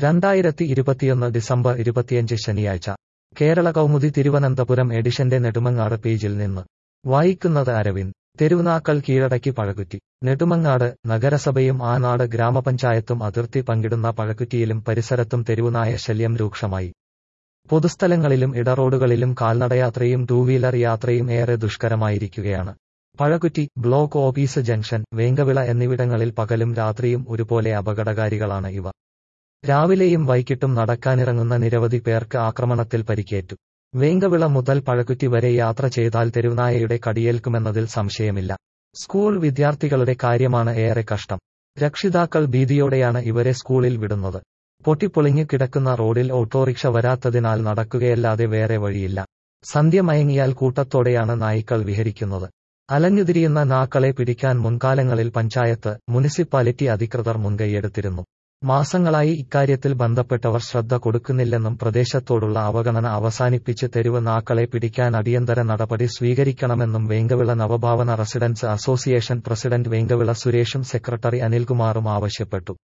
രണ്ടായിരത്തി ഇരുപത്തിയൊന്ന് ഡിസംബർ ഇരുപത്തിയഞ്ച് ശനിയാഴ്ച കേരള കൗമുദി തിരുവനന്തപുരം എഡിഷന്റെ നെടുമങ്ങാട് പേജിൽ നിന്ന് വായിക്കുന്നത് അരവിന്ദ് തെരുവുനാക്കൾ കീഴടക്കി പഴകുറ്റി നെടുമങ്ങാട് നഗരസഭയും ആനാട് ഗ്രാമപഞ്ചായത്തും അതിർത്തി പങ്കിടുന്ന പഴക്കുറ്റിയിലും പരിസരത്തും തെരുവുനായ ശല്യം രൂക്ഷമായി പൊതുസ്ഥലങ്ങളിലും ഇടറോഡുകളിലും കാൽനടയാത്രയും ടൂ വീലർ യാത്രയും ഏറെ ദുഷ്കരമായിരിക്കുകയാണ് Pazhakutty block office junction Venkavila എന്നിവിടങ്ങളിൽ പകലും രാത്രിയും ഒരുപോലെ അപകടകാരികളാണ് ഇവ രാവിലെയും വൈകിട്ടും നടക്കാനിറങ്ങുന്ന നിരവധി പേർക്ക് ആക്രമണത്തിൽ പരിക്കേറ്റു വേങ്കവിള മുതൽ പഴകുറ്റി വരെ യാത്ര ചെയ്താൽ തെരുവുനായയുടെ കടിയേൽക്കുമെന്നതിൽ സംശയമില്ല സ്കൂൾ വിദ്യാർത്ഥികളുടെ കാര്യമാണ് ഏറെ കഷ്ടം രക്ഷിതാക്കൾ ഭീതിയോടെയാണ് ഇവരെ സ്കൂളിൽ വിടുന്നത് പൊട്ടിപ്പൊളിഞ്ഞു കിടക്കുന്ന റോഡിൽ ഓട്ടോറിക്ഷ വരാത്തതിനാൽ നടക്കുകയല്ലാതെ വേറെ വഴിയില്ല സന്ധ്യ മയങ്ങിയാൽ കൂട്ടത്തോടെയാണ് നായ്ക്കൾ വിഹരിക്കുന്നത് അലഞ്ഞുതിരിയുന്ന നാക്കളെ പിടിക്കാൻ മുൻകാലങ്ങളിൽ പഞ്ചായത്ത് മുനിസിപ്പാലിറ്റി അധികൃതർ മുൻകൈയെടുത്തിരുന്നു മാസങ്ങളായി ഇക്കാര്യത്തിൽ ബന്ധപ്പെട്ടവർ ശ്രദ്ധ കൊടുക്കുന്നില്ലെന്നും പ്രദേശത്തോടുള്ള അവഗണന അവസാനിപ്പിച്ച് തെരുവ് നാക്കളെ പിടിക്കാൻ അടിയന്തര നടപടി സ്വീകരിക്കണമെന്നും Venkavila Navabhavana residents association president Venkavila സുരേഷും സെക്രട്ടറി അനിൽകുമാറും ആവശ്യപ്പെട്ടു